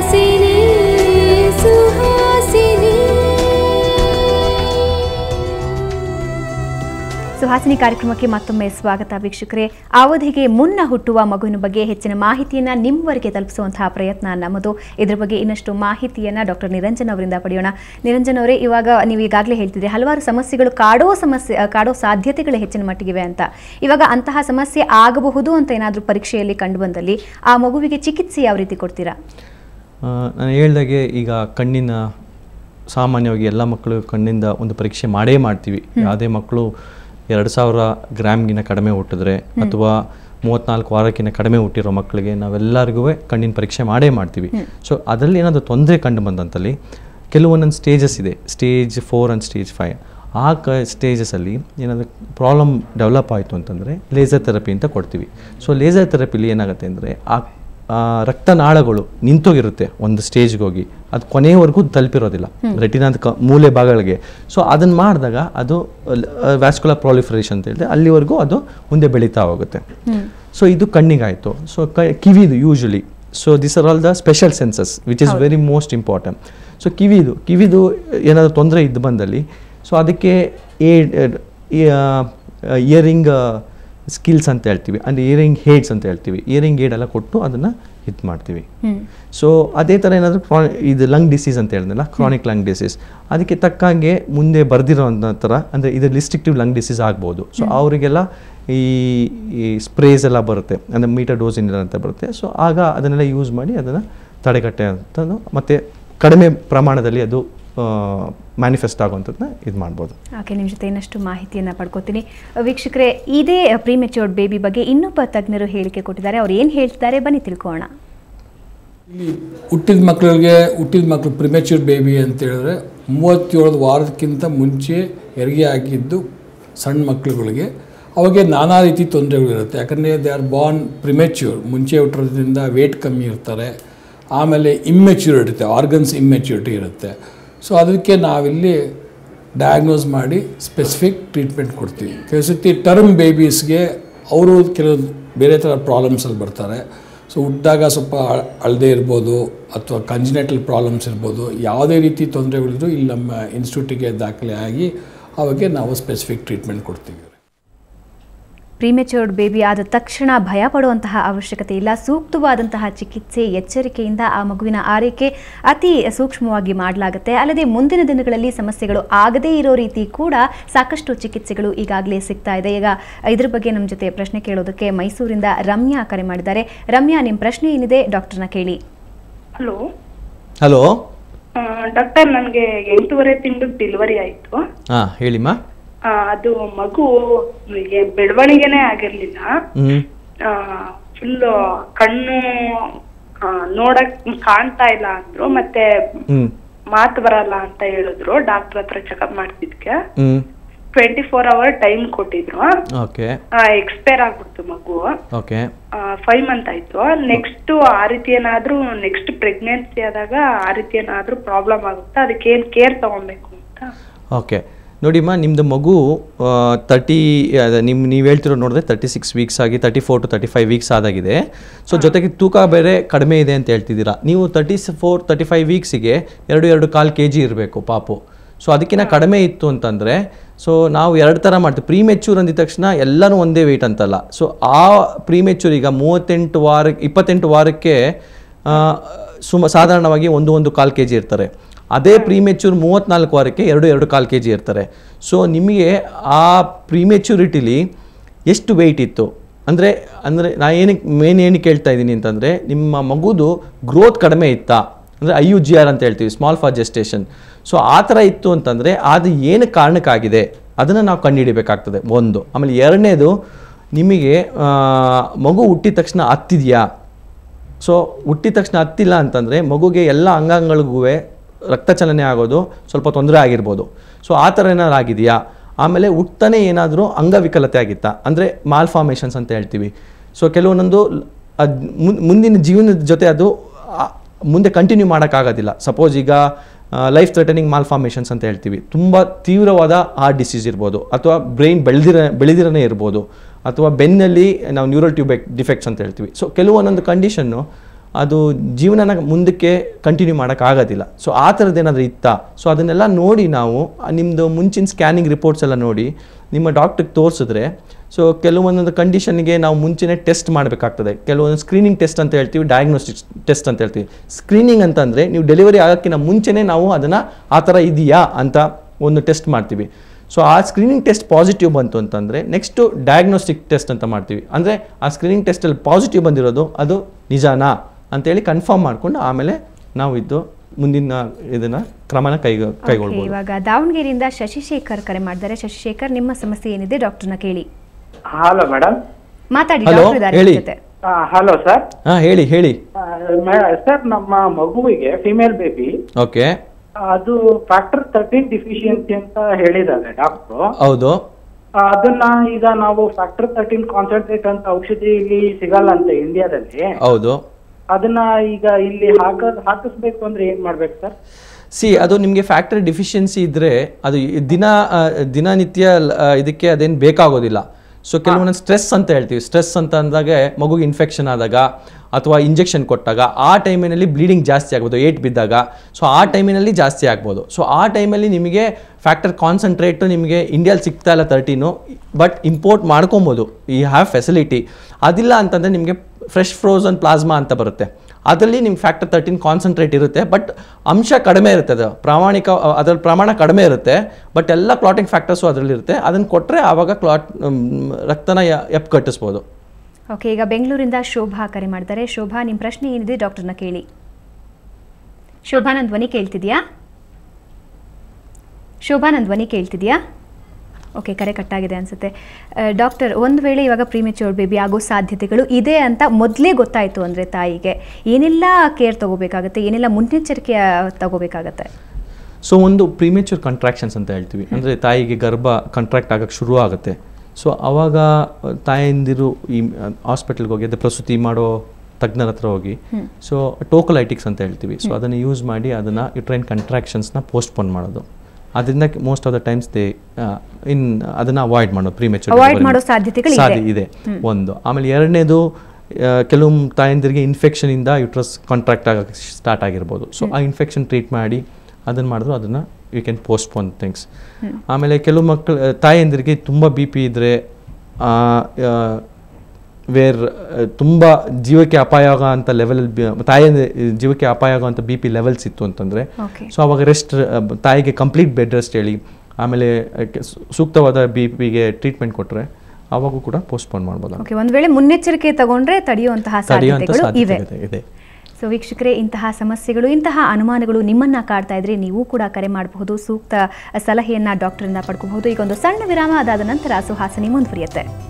ಸುಹಾಸಿನಿ ಸುಹಾಸಿನಿ ಸುಹಾಸಿನಿ ಕಾರ್ಯಕ್ರಮಕ್ಕೆ ಮತ್ತೊಮ್ಮೆ ಸ್ವಾಗತ ವೀಕ್ಷಕರೇ ಅವಧಿಗೆ ಮುನ್ನ ಹುಟ್ಟುವ ಮಗುವಿನ ಬಗ್ಗೆ ಹೆಚ್ಚಿನ ಮಾಹಿತಿಯನ್ನ ನಿಮ್ಮವರೆಗೆ ತಲುಪಿಸುವಂತಹ ಪ್ರಯತ್ನ ನಮ್ಮದು ಇದರ ಬಗ್ಗೆ ಇನ್ನಷ್ಟು ಮಾಹಿತಿಯನ್ನ ಡಾಕ್ಟರ್ ನಿರಂಜನ್ ಅವರಿಂದ ಪಡೆಯೋಣ ನಿರಂಜನ್ ಅವರೇ ಇವಾಗ ನೀವು ಈಗಾಗಲೇ ಹೇಳ್ತಿದ್ರಿ ಹಲವಾರು ಸಮಸ್ಯೆಗಳು ಕಾಡೋ ಸಮಸ್ಯೆ ಆ, ಕಾಡೋ ಸಾಧ್ಯತೆಗಳು ಹೆಚ್ಚಿನ ಮಟ್ಟಿಗಿವೆ ಅಂತ ಇವಾಗ ಅಂತಹ ಸಮಸ್ಯೆ ಆಗಬಹುದು ಅಂತ ಏನಾದರೂ ಪರೀಕ್ಷೆಯಲ್ಲಿ ಕಂಡುಬಂದಲ್ಲಿ ಆ ಮಗುವಿಗೆ ಚಿಕಿತ್ಸೆ ಯಾವ ರೀತಿ ಕೊಡ್ತೀರಾ ಆ, ನಾನು ಹೇಳ್ದಾಗೆ ಈಗ ಕಣ್ಣಿನ ಸಾಮಾನ್ಯವಾಗಿ ಎಲ್ಲ ಮಕ್ಕಳು ಕಣ್ಣಿಂದ ಒಂದು ಪರೀಕ್ಷೆ ಮಾಡೇ ಮಾಡ್ತೀವಿ ಯಾವುದೇ ಮಕ್ಕಳು ಎರಡು ಸಾವಿರ ಗ್ರಾಮ್ಗಿನ ಕಡಿಮೆ ಹುಟ್ಟಿದ್ರೆ ಅಥವಾ ಮೂವತ್ನಾಲ್ಕು ವಾರಕ್ಕಿಂತ ಕಡಿಮೆ ಹುಟ್ಟಿರೋ ಮಕ್ಕಳಿಗೆ ನಾವೆಲ್ಲರಿಗೂ ಕಣ್ಣಿನ ಪರೀಕ್ಷೆ ಮಾಡೇ ಮಾಡ್ತೀವಿ ಸೊ ಅದರಲ್ಲಿ ಏನಾದರೂ ತೊಂದರೆ ಕಂಡು ಬಂದಂತಲ್ಲಿ ಕೆಲವೊಂದೊಂದು ಸ್ಟೇಜಸ್ ಇದೆ stage four and stage five ಆ ಕ ಸ್ಟೇಜಸಲ್ಲಿ ಏನಾದರೂ ಪ್ರಾಬ್ಲಮ್ ಡೆವಲಪ್ ಆಯಿತು ಅಂತಂದರೆ ಲೇಸರ್ ಥೆರಪಿ ಅಂತ ಕೊಡ್ತೀವಿ ಸೊ ಲೇಸರ್ ಥೆರಪಿಲಿ ಏನಾಗುತ್ತೆ ಅಂದರೆ ಆ ಆ, ರಕ್ತನಾಳಗಳು ನಿಂತೋಗಿರುತ್ತೆ ಒಂದು ಸ್ಟೇಜ್ಗೆ ಹೋಗಿ ಅದು ಕೊನೆಯವರೆಗೂ ತಲುಪಿರೋದಿಲ್ಲ ರೆಟಿನಾದ ಕ ಮೂಲೆ ಭಾಗಗಳಿಗೆ ಸೊ ಅದನ್ನು ಮಾಡಿದಾಗ ಅದು ವ್ಯಾಸ್ಕುಲರ್ ಪ್ರಾಲಿಫರೇಷನ್ ಅಂತ ಹೇಳಿದ್ರೆ ಅಲ್ಲಿವರೆಗೂ ಅದು ಮುಂದೆ ಬೆಳೀತಾ ಹೋಗುತ್ತೆ ಸೊ ಇದು ಕಣ್ಣಿಗಾಯಿತು ಸೊ ಕ ಕಿವಿದು usually so this are all the special senses which is very most important so ಕಿವಿದು ಕಿವಿದು ಏನಾದರೂ ತೊಂದರೆ ಇದ್ದು ಬಂದಲ್ಲಿ ಸೊ ಅದಕ್ಕೆ ಇಯರಿಂಗ್ ಸ್ಕಿಲ್ಸ್ ಅಂತ ಹೇಳ್ತೀವಿ ಅಂದರೆ ಇಯರಿಂಗ್ ಹೇಡ್ಸ್ ಅಂತ ಹೇಳ್ತೀವಿ ಇಯರಿಂಗ್ ಹೇಡ್ ಎಲ್ಲ ಕೊಟ್ಟು ಅದನ್ನು ಇದು ಮಾಡ್ತೀವಿ ಸೊ ಅದೇ ಥರ ಏನಾದರೂ ಕ್ರಾ ಇದು ಲಂಗ್ ಡಿಸೀಸ್ ಅಂತ ಹೇಳಿದ್ನಲ್ಲ ಕ್ರಾನಿಕ್ ಲಂಗ್ ಡಿಸೀಸ್ ಅದಕ್ಕೆ ತಕ್ಕಂಗೆ ಮುಂದೆ ಬರ್ದಿರೋಂಥ ಥರ ಅಂದರೆ ಇದು ಲಿಸ್ಟಿಕ್ಟಿವ್ ಲಂಗ್ ಡಿಸೀಸ್ ಆಗ್ಬೋದು ಸೊ ಅವರಿಗೆಲ್ಲ ಈ ಈ ಸ್ಪ್ರೇಸ್ ಎಲ್ಲ ಬರುತ್ತೆ ಅಂದರೆ ಮೀಟರ್ ಡೋಸ್ ಅಂತ ಬರುತ್ತೆ ಸೊ ಆಗ ಅದನ್ನೆಲ್ಲ ಯೂಸ್ ಮಾಡಿ ಅದನ್ನು ತಡೆಗಟ್ಟೆ ಅಂತ ಮತ್ತು ಕಡಿಮೆ ಪ್ರಮಾಣದಲ್ಲಿ ಅದು ಮ್ಯಾನಿಫೆಸ್ಟ್ ಆಗುವಂಥದ್ದನ್ನ ಇದು ಮಾಡ್ಬೋದು ಓಕೆ ನಿಮ್ಮ ಜೊತೆ ಇನ್ನಷ್ಟು ಮಾಹಿತಿಯನ್ನು ಪಡ್ಕೋತೀನಿ ವೀಕ್ಷಕರೇ ಇದೇ ಪ್ರೀಮೆಚ್ಯೂರ್ಡ್ ಬೇಬಿ ಬಗ್ಗೆ ಇನ್ನೊಬ್ಬ ತಜ್ಞರು ಹೇಳಿಕೆ ಕೊಟ್ಟಿದ್ದಾರೆ ಅವ್ರು ಏನು ಹೇಳ್ತಿದ್ದಾರೆ ಬನ್ನಿ ತಿಳ್ಕೊಳ್ಳೋಣ ಇಲ್ಲಿ ಹುಟ್ಟಿದ ಮಕ್ಕಳಿಗೆ ಹುಟ್ಟಿದ ಮಕ್ಕಳು ಪ್ರಿಮೆಚ್ಯೂರ್ ಬೇಬಿ ಅಂತ ಹೇಳಿದ್ರೆ ಮೂವತ್ತೇಳು ವಾರಕ್ಕಿಂತ ಮುಂಚೆ ಹೆರಿಗೆ ಆಗಿದ್ದು ಸಣ್ಣ ಮಕ್ಕಳುಗಳಿಗೆ ಅವಾಗೆ ನಾನಾ ರೀತಿ ತೊಂದರೆಗಳಿರುತ್ತೆ ಯಾಕಂದರೆ ದೇ ಆರ್ ಬಾರ್ನ್ ಪ್ರಿಮೆಚ್ಯೂರ್ ಮುಂಚೆ ಹುಟ್ಟಿರೋದ್ರಿಂದ ವೇಟ್ ಕಮ್ಮಿ ಇರ್ತಾರೆ ಆಮೇಲೆ ಇಮ್ಮೆಚ್ಯೂರ್ ಇರುತ್ತೆ ಆರ್ಗನ್ಸ್ ಇಮ್ಮೆಚ್ಯೂರಿಟಿ ಇರುತ್ತೆ ಸೊ ಅದಕ್ಕೆ ನಾವಿಲ್ಲಿ ಡಯಾಗ್ನೋಸ್ ಮಾಡಿ ಸ್ಪೆಸಿಫಿಕ್ ಟ್ರೀಟ್ಮೆಂಟ್ ಕೊಡ್ತೀವಿ ಕೆಲವು ಸತಿ ಟರ್ಮ್ ಬೇಬೀಸ್ಗೆ ಅವರು ಕೆಲವು ಬೇರೆ ಥರ ಪ್ರಾಬ್ಲಮ್ಸಲ್ಲಿ ಬರ್ತಾರೆ ಸೊ ಹುಟ್ಟಿದಾಗ ಸ್ವಲ್ಪ ಅಳ್- ಅಳದೆ ಇರ್ಬೋದು ಅಥವಾ ಕಂಜಿನೆಟಲ್ ಪ್ರಾಬ್ಲಮ್ಸ್ ಇರ್ಬೋದು ಯಾವುದೇ ರೀತಿ ತೊಂದರೆಗಳಿದ್ರು ಇಲ್ಲಿ ನಮ್ಮ ಇನ್ಸ್ಟಿಟ್ಯೂಟಿಗೆ ದಾಖಲೆ ಆಗಿ ಅವಾಗೆ ನಾವು ಸ್ಪೆಸಿಫಿಕ್ ಟ್ರೀಟ್ಮೆಂಟ್ ಕೊಡ್ತೀವಿ ಪ್ರೀಮೆಚ್ಯೂರ್ಡ್ ಬೇಬಿ ಆದ ತಕ್ಷಣ ಭಯ ಪಡುವಂತಹ ಅವಶ್ಯಕತೆ ಇಲ್ಲ ಸೂಕ್ತವಾದಂತಹ ಚಿಕಿತ್ಸೆ ಎಚ್ಚರಿಕೆಯಿಂದ ಆ ಮಗುವಿನ ಆರೈಕೆ ಅತಿ ಸೂಕ್ಷ್ಮವಾಗಿ ಮಾಡಲಾಗುತ್ತೆ ಅಲ್ಲದೆ ಮುಂದಿನ ದಿನಗಳಲ್ಲಿ ಸಮಸ್ಯೆಗಳು ಆಗದೇ ಇರೋ ರೀತಿ ಕೂಡ ಸಾಕಷ್ಟು ಚಿಕಿತ್ಸೆಗಳು ಈಗಾಗಲೇ ಸಿಗ್ತಾ ಇದೆ ಈಗ ಇದ್ರ ಬಗ್ಗೆ ನಮ್ಮ ಜೊತೆ ಪ್ರಶ್ನೆ ಕೇಳೋದಕ್ಕೆ ಮೈಸೂರಿಂದ ರಮ್ಯಾ ಕರೆ ಮಾಡಿದ್ದಾರೆ ರಮ್ಯಾ ನಿಮ್ಮ ಪ್ರಶ್ನೆ ಏನಿದೆ ಡಾಕ್ಟರ್ನ ಕೇಳಿ ಹಲೋ ಹಲೋ ಡಾಕ್ಟರ್ ನನಗೆ ಎಂಟೂವರೆ ತಿಂಗಳು ಡೆಲಿವರಿ ಆಯಿತು ಹಾಂ ಹೇಳಿಮ್ಮ ಅದು ಮಗು ಗೆ ಬೆಳವಣಿಗೆನೇ ಆಗಿರ್ಲಿಲ್ಲ ಹ್ಞೂ ಫುಲ್ ಕಣ್ಣು ಆ, ನೋಡಕ್ ಕಾಣ್ತಾ ಇಲ್ಲ ಅಂದ್ರು ಮತ್ತೆ ಹ್ಞೂ ಮಾತು ಬರಲ್ಲ ಅಂತ ಹೇಳಿದ್ರು ಡಾಕ್ಟರ್ ಹತ್ರ ಚೆಕಪ್ ಮಾಡ್ತಿದ್ಕೆ ಹ್ಞೂ ಟ್ವೆಂಟಿ ಫೋರ್ ಅವರ್ ಟೈಮ್ ಕೊಟ್ಟಿದ್ರು ಓಕೆ ಎಕ್ಸ್ಪೈರ್ ಆಗ್ಬಿಡ್ತು ಮಗು ಓಕೆ ಫೈವ್ ಮಂತ್ ಆಯ್ತು ನೆಕ್ಸ್ಟ್ ಆ ರೀತಿ ಏನಾದ್ರೂ ನೆಕ್ಸ್ಟ್ ಪ್ರೆಗ್ನೆನ್ಸಿ ಆದಾಗ ಆ ರೀತಿ ಏನಾದ್ರೂ ಪ್ರಾಬ್ಲಮ್ ಆಗುತ್ತಾ ಅದಕ್ಕೆ ಏನ್ ಕೇರ್ ತಗೊಬೇಕು ಅಂತ ಓಕೆ ನೋಡಿಮ್ಮ ನಿಮ್ಮದು ಮಗು ತರ್ಟಿ ನಿಮ್ಮ ನೀವು ಹೇಳ್ತಿರೋ ನೋಡಿದ್ರೆ ತರ್ಟಿ ಸಿಕ್ಸ್ ವೀಕ್ಸ್ ಆಗಿ thirty four to thirty five weeks ಆದಾಗಿದೆ ಸೊ ಜೊತೆಗೆ ತೂಕ ಬೇರೆ ಕಡಿಮೆ ಇದೆ ಅಂತ ಹೇಳ್ತಿದ್ದೀರಾ ನೀವು ತರ್ಟಿ ಫೋರ್ ತರ್ಟಿ ಫೈವ್ ವೀಕ್ಸಿಗೆ ಎರಡು ಎರಡು ಕಾಲು ಕೆ ಜಿ ಇರಬೇಕು ಪಾಪು ಸೊ ಅದಕ್ಕಿಂತ ಕಡಿಮೆ ಇತ್ತು ಅಂತಂದರೆ ಸೊ ನಾವು ಎರಡು ಥರ ಮಾಡ್ತೀವಿ ಪ್ರೀಮೆಚ್ಯೂರ್ ಅಂದಿದ ತಕ್ಷಣ ಎಲ್ಲನೂ ಒಂದೇ ವೆಯ್ಟ್ ಅಂತಲ್ಲ ಸೊ ಆ ಪ್ರೀಮೆಚ್ಯೂರ್ ಈಗ ಮೂವತ್ತೆಂಟು ವಾರಕ್ಕೆ ಇಪ್ಪತ್ತೆಂಟು ವಾರಕ್ಕೆ ಆ, ಸುಮ ಸಾಧಾರಣವಾಗಿ ಒಂದು ಒಂದು ಕಾಲು ಕೆ ಜಿ ಇರ್ತಾರೆ ಅದೇ ಪ್ರೀಮೆಚ್ಯೂರ್ ಮೂವತ್ತ್ನಾಲ್ಕು ವಾರಕ್ಕೆ ಎರಡು ಎರಡು ಕಾಲು ಕೆ ಜಿ ಇರ್ತಾರೆ ಸೊ ನಿಮಗೆ ಆ ಪ್ರೀಮೆಚ್ಯೂರಿಟಿಲಿ ಎಷ್ಟು ವೆಯ್ಟ್ ಇತ್ತು ಅಂದರೆ ಅಂದರೆ ನಾ ಏನಕ್ಕೆ ಮೇನ್ ಏನಕ್ಕೆ ಹೇಳ್ತಾ ಇದ್ದೀನಿ ಅಂತಂದರೆ ನಿಮ್ಮ ಮಗುದು ಗ್ರೋತ್ ಕಡಿಮೆ ಇತ್ತಾ ಅಂದರೆ ಐ ಯು ಜಿ ಆರ್ ಅಂತ ಹೇಳ್ತೀವಿ ಸ್ಮಾಲ್ ಫಾರ್ ಜೆಸ್ಟೇಷನ್ ಸೊ ಆ ಥರ ಇತ್ತು ಅಂತಂದರೆ ಅದು ಏನು ಕಾರಣಕ್ಕಾಗಿದೆ ಅದನ್ನು ನಾವು ಕಂಡುಹಿಡಿಬೇಕಾಗ್ತದೆ ಒಂದು ಆಮೇಲೆ ಎರಡನೇದು ನಿಮಗೆ ಆ, ಮಗು ಹುಟ್ಟಿದ ತಕ್ಷಣ ಹತ್ತಿದೆಯಾ ಸೊ ಹುಟ್ಟಿದ ತಕ್ಷಣ ಹತ್ತಿಲ್ಲ ಅಂತಂದರೆ ಮಗುಗೆ ಎಲ್ಲ ಅಂಗಾಂಗಗಳಿಗೂ ರಕ್ತ ಚಲನೆ ಆಗೋದು ಸ್ವಲ್ಪ ತೊಂದರೆ ಆಗಿರ್ಬೋದು ಸೊ ಆ ಥರ ಏನಾದ್ರು ಆಗಿದೆಯಾ ಆಮೇಲೆ ಹುಟ್ಟನೆ ಏನಾದರೂ ಅಂಗವಿಕಲತೆ ಆಗಿತ್ತಾ ಅಂದರೆ ಮಾಲ್ಫಾರ್ಮೇಷನ್ಸ್ ಅಂತ ಹೇಳ್ತೀವಿ ಸೊ ಕೆಲವೊಂದೊಂದು ಅದ್ ಮುನ್- ಮುಂದಿನ ಜೀವನದ ಜೊತೆ ಅದು ಆ, ಮುಂದೆ ಕಂಟಿನ್ಯೂ ಮಾಡೋಕ್ಕಾಗೋದಿಲ್ಲ ಸಪೋಸ್ ಈಗ ಲೈಫ್ ಥ್ರೆಟನಿಂಗ್ ಮಾಲ್ಫಾರ್ಮೇಷನ್ಸ್ ಅಂತ ಹೇಳ್ತೀವಿ ತುಂಬ ತೀವ್ರವಾದ ಹಾರ್ಟ್ ಡಿಸೀಸ್ ಇರ್ಬೋದು ಅಥವಾ ಬ್ರೈನ್ ಬೆಳೆದಿರ ಬೆಳೆದಿರನೇ ಇರ್ಬೋದು ಅಥವಾ ಬೆನ್ನಲ್ಲಿ ನಾವು ನ್ಯೂರಲ್ ಟ್ಯೂಬ್ ಡಿಫೆಕ್ಟ್ಸ್ ಅಂತ ಹೇಳ್ತೀವಿ ಸೊ ಕೆಲವೊಂದೊಂದು ಕಂಡೀಷನ್ನು ಅದು ಜೀವನನ ಮುಂದಕ್ಕೆ ಕಂಟಿನ್ಯೂ ಮಾಡೋಕ್ಕಾಗೋದಿಲ್ಲ ಸೊ ಆ ಥರದ್ದು ಏನಾದರೂ ಇತ್ತಾ ಸೊ ಅದನ್ನೆಲ್ಲ ನೋಡಿ ನಾವು ಆ ನಿಮ್ಮದು ಮುಂಚಿನ ಸ್ಕ್ಯಾನಿಂಗ್ ರಿಪೋರ್ಟ್ಸ್ ಎಲ್ಲ ನೋಡಿ ನಿಮ್ಮ ಡಾಕ್ಟ್ರಿಗೆ ತೋರಿಸಿದ್ರೆ ಸೊ ಕೆಲವೊಂದೊಂದು ಕಂಡೀಷನ್ಗೆ ನಾವು ಮುಂಚೆನೇ ಟೆಸ್ಟ್ ಮಾಡಬೇಕಾಗ್ತದೆ ಕೆಲವೊಂದು ಸ್ಕ್ರೀನಿಂಗ್ ಟೆಸ್ಟ್ ಅಂತ ಹೇಳ್ತೀವಿ ಡಯಾಗ್ನೋಸ್ಟಿಕ್ಸ್ ಟೆಸ್ಟ್ ಅಂತ ಹೇಳ್ತೀವಿ ಸ್ಕ್ರೀನಿಂಗ್ ಅಂತಂದರೆ ನೀವು ಡೆಲಿವರಿ ಆಗೋಕ್ಕಿಂತ ಮುಂಚೆನೇ ನಾವು ಅದನ್ನು ಆ ಥರ ಇದೆಯಾ ಅಂತ ಒಂದು ಟೆಸ್ಟ್ ಮಾಡ್ತೀವಿ ಸೊ ಆ ಸ್ಕ್ರೀನಿಂಗ್ ಟೆಸ್ಟ್ ಪಾಸಿಟಿವ್ ಬಂತು ಅಂತಂದರೆ ನೆಕ್ಸ್ಟು ಡಯಾಗ್ನೋಸ್ಟಿಕ್ ಟೆಸ್ಟ್ ಅಂತ ಮಾಡ್ತೀವಿ ಅಂದರೆ ಆ ಸ್ಕ್ರೀನಿಂಗ್ ಟೆಸ್ಟಲ್ಲಿ ಪಾಸಿಟಿವ್ ಬಂದಿರೋದು ಅದು ನಿಜಾನಾ ಅಂತೇಳಿ ಕನ್ಫರ್ಮ್ ಮಾಡ್ಕೊಂಡು ಆಮೇಲೆ ನಾವು ಇದ್ದು ಮುಂದಿನ ಇದನ್ನು ಕ್ರಮನ ಕೈ Okay, ಕೈಗೊಳ್ಬೋದು ಇವಾಗ ದಾವಣಗೆರೆಯಿಂದ ಶಶಿಶೇಖರ್ ಕರೆ ಮಾಡಿದ್ದಾರೆ ಶಶಿಶೇಖರ್ ನಿಮ್ಮ ಸಮಸ್ಯೆ ಏನಿದೆ ಡಾಕ್ಟರ್ನ ಕೇಳಿ ಹಲೋ ಮೇಡಮ್ ಮಾತಾಡಿ Hello, ಡಾಕ್ಟರ್ ಇದ್ದಾರೆ ಹೇಳಿ. ನಿಮ್ಮ ಜೊತೆ ಹಲೋ ಸರ್ ಹಾಂ ಹೇಳಿ ಹೇಳಿ ಸರ್ ನಮ್ಮ ಮಗುವಿಗೆ ಫಿಮೇಲ್ ಬೇಬಿ ಓಕೆ ಅದು ಫ್ಯಾಕ್ಟರ್ ತರ್ಟೀನ್ ಡಿಫಿಷಿಯನ್ಸಿ ಅಂತ ಹೇಳಿದ್ದಾರೆ ಡಾಕ್ಟ್ರು ಹೌದು ಅದನ್ನ ಈಗ ನಾವು ಫ್ಯಾಕ್ಟರ್ ತರ್ಟೀನ್ ಕಾನ್ಸಂಟ್ರೇಟ್ ಅಂತ ಔಷಧಿ ಇಲ್ಲಿ ಸಿಗಲ್ಲ ಅಂತೆ ಇಂಡಿಯಾದಲ್ಲಿ ಹೌದು ಅದನ್ನ ಈಗ ಇಲ್ಲಿ ಹಾಕ ಹಾಕಿಸ್ಬೇಕು ಅಂದ್ರೆ ಏನ್ ಮಾಡ್ಬೇಕು ಸರ್ ಸಿ ಅದು ನಿಮಗೆ ಫ್ಯಾಕ್ಟರಿ ಡಿಫಿಷಿಯನ್ಸಿ ಇದ್ದರೆ ಅದು ಈ ದಿನ ಆ, ದಿನನಿತ್ಯ ಲ- ಆ, ಇದಕ್ಕೆ ಅದೇನು ಬೇಕಾಗೋದಿಲ್ಲ ಸೊ ಕೆಲವೊಂದು ಸ್ಟ್ರೆಸ್ ಅಂತ ಹೇಳ್ತೀವಿ ಸ್ಟ್ರೆಸ್ ಅಂತ ಅಂದಾಗ ಮಗುಗೆ ಇನ್ಫೆಕ್ಷನ್ ಆದಾಗ ಅಥವಾ ಇಂಜೆಕ್ಷನ್ ಕೊಟ್ಟಾಗ ಆ ಟೈಮಿನಲ್ಲಿ ಬ್ಲೀಡಿಂಗ್ ಜಾಸ್ತಿ ಆಗ್ಬೋದು ಏಟ್ ಬಿದ್ದಾಗ ಸೊ ಆ ಟೈಮಿನಲ್ಲಿ ಜಾಸ್ತಿ ಆಗ್ಬೋದು ಸೊ ಆ ಟೈಮಲ್ಲಿ ನಿಮಗೆ ಫ್ಯಾಕ್ಟರ್ ಕಾನ್ಸಂಟ್ರೇಟು ನಿಮಗೆ ಇಂಡಿಯಲ್ಲಿ ಸಿಗ್ತಾ ಇಲ್ಲ ತರ್ಟೀನು ಬಟ್ ಇಂಪೋರ್ಟ್ ಮಾಡ್ಕೊಬೋದು ಈ ಹ್ಯಾವ್ ಫೆಸಿಲಿಟಿ ಅದಿಲ್ಲ ಅಂತಂದರೆ ನಿಮಗೆ ಫ್ರೆಶ್ ಫ್ರೋಸನ್ ಪ್ಲಾಸ್ಮಾ ಅಂತ ಬರುತ್ತೆ ಅದರಲ್ಲಿ ನಿಮ್ಗೆ ಫ್ಯಾಕ್ಟರ್ ತರ್ಟೀನ್ ಕಾನ್ಸಂಟ್ರೇಟ್ ಇರುತ್ತೆ ಬಟ್ ಅಂಶ ಕಡಿಮೆ ಇರುತ್ತೆ ಅದು ಪ್ರಾಮಾಣಿಕ ಅದರ ಪ್ರಮಾಣ ಕಡಿಮೆ ಇರುತ್ತೆ ಬಟ್ ಎಲ್ಲ ಕ್ಲಾಟಿಂಗ್ ಫ್ಯಾಕ್ಟರ್ಸು ಅದರಲ್ಲಿ ಇರುತ್ತೆ ಅದನ್ನು ಕೊಟ್ಟರೆ ಆವಾಗ ಕ್ಲಾಟ್ ರಕ್ತನ ಯ- ಎಪ್ ಕಟ್ಟಿಸ್ಬೋದು ಓಕೆ ಈಗ ಬೆಂಗಳೂರಿಂದ ಶೋಭಾ ಕರೆ ಮಾಡಿದ್ದಾರೆ ಶೋಭಾ ನಿಮ್ಮ ಪ್ರಶ್ನೆ ಏನಿದೆ ಡಾಕ್ಟರ್ನ ಕೇಳಿ ಶೋಭಾ ನನ್ನ ಧ್ವನಿ ಕೇಳ್ತಿದ್ಯಾ ಶೋಭಾ ನನ್ನ ಧ್ವನಿ ಕೇಳ್ತಿದ್ಯಾ ಓಕೆ ಕರೆ ಕಟ್ಟಾಗಿದೆ ಅನ್ಸುತ್ತೆ ಡಾಕ್ಟರ್ ಒಂದು ವೇಳೆ ಇವಾಗ ಪ್ರೀಮೆಚ್ಯೂರ್ ಬೇಬಿ ಆಗೋ ಸಾಧ್ಯತೆಗಳು ಇದೆ ಅಂತ ಮೊದಲೇ ಗೊತ್ತಾಯಿತು ಅಂದರೆ ತಾಯಿಗೆ ಏನೆಲ್ಲ ಕೇರ್ ತಗೋಬೇಕಾಗತ್ತೆ ಏನೆಲ್ಲ ಮುನ್ನೆಚ್ಚರಿಕೆ ತಗೋಬೇಕಾಗತ್ತೆ ಸೊ ಒಂದು ಪ್ರಿಮೇಚೂರ್ ಕಂಟ್ರಾಕ್ಷನ್ಸ್ ಅಂತ ಹೇಳ್ತೀವಿ ಅಂದರೆ ತಾಯಿಗೆ ಗರ್ಭ ಕಂಟ್ರಾಕ್ಟ್ ಆಗೋಕ್ಕೆ ಶುರು ಆಗುತ್ತೆ ಸೊ ಆವಾಗ ತಾಯಂದಿರು ಈ ಹಾಸ್ಪಿಟಲ್ಗೆ ಹೋಗಿ ಅದೇ ಪ್ರಸೂತಿ ಮಾಡೋ ತಜ್ಞರ ಹತ್ರ ಹೋಗಿ ಸೊ ಟೋಕಲೈಟಿಕ್ಸ್ ಅಂತ ಹೇಳ್ತೀವಿ ಸೊ ಅದನ್ನು ಯೂಸ್ ಮಾಡಿ ಅದನ್ನು ಯುಟ್ರೈನ್ ಕಂಟ್ರಾಕ್ಷನ್ಸ್ನ ಪೋಸ್ಟ್ಪೋನ್ ಮಾಡೋದು ಅದರಿಂದ most of the times they in ಅದನ್ನು ಅವಾಯ್ಡ್ ಮಾಡೋದು ಪ್ರಿಮೇಚೂರ್ Avoid ಮಾಡೋ ಸಾಧ್ಯತೆಗಳು ಇದೆ. ಇದೆ ಒಂದು ಆಮೇಲೆ ಎರಡನೇದು ಕೆಲವು ತಾಯಂದಿರಿಗೆ ಇನ್ಫೆಕ್ಷನಿಂದ ಯುಟ್ರಸ್ ಕಾಂಟ್ರಾಕ್ಟ್ ಆಗೋಕ್ಕೆ ಸ್ಟಾರ್ಟ್ ಆಗಿರ್ಬೋದು ಸೊ ಆ ಇನ್ಫೆಕ್ಷನ್ ಟ್ರೀಟ್ ಮಾಡಿ ಅದನ್ನು ಮಾಡಿದ್ರು ಅದನ್ನು ಯು ಕ್ಯಾನ್ ಪೋಸ್ಟ್ಪೋನ್ ಥಿಂಗ್ಸ್ ಆಮೇಲೆ ಕೆಲವು ಮಕ್ಕಳು ತಾಯಂದಿರಿಗೆ ತುಂಬ ಬಿ ಪಿ ಇದ್ದರೆ ವೇರ್ ತುಂಬ ಜೀವಕ್ಕೆ ಅಪಾಯ ಆಗೋ ಅಂತ ಲೆವೆಲಲ್ಲಿ ತಾಯಿಯ ಜೀವಕ್ಕೆ ಅಪಾಯ ಆಗೋ ಅಂತ ಬಿ ಪಿ ಲೆವೆಲ್ಸ್ ಇತ್ತು ಅಂತಂದರೆ ಓಕೆ ಸೊ ಅವಾಗ ರೆಸ್ಟ್ ತಾಯಿಗೆ ಕಂಪ್ಲೀಟ್ ಬೆಡ್ ರೆಸ್ಟ್ ಹೇಳಿ ಆಮೇಲೆ ಅದ್ಕೆ ಸು- ಸೂಕ್ತವಾದ ಬಿ ಪಿಗೆ ಟ್ರೀಟ್ಮೆಂಟ್ ಕೊಟ್ಟರೆ ಅವಾಗೂ ಕೂಡ ಪೋಸ್ಟ್ಪೋನ್ ಮಾಡ್ಬೋದು ಓಕೆ ಒಂದು ವೇಳೆ ಮುನ್ನೆಚ್ಚರಿಕೆ ತಗೊಂಡ್ರೆ ತಡೆಯುವಂತಹ ತಡೆಯುವಂಥ ಸಾಧ್ಯತೆಗಳು ಇವೆ ಸಾಧ್ಯತೆ ಇದೆ ಸೊ ವೀಕ್ಷಕರೇ ಇಂತಹ ಸಮಸ್ಯೆಗಳು ಇಂತಹ ಅನುಮಾನಗಳು ನಿಮ್ಮನ್ನ ಕಾಡ್ತಾ ಇದ್ರೆ ನೀವು ಕೂಡ ಕರೆ ಮಾಡಬಹುದು ಸೂಕ್ತ ಸಲಹೆಯನ್ನ ಡಾಕ್ಟರಿಂದ ಪಡ್ಕೋಬಹುದು ಈಗ ಒಂದು ಸಣ್ಣ ವಿರಾಮ ಅದಾದ ನಂತರ ಸುಹಾಸಿನಿ ಮುಂದುವರಿಯುತ್ತೆ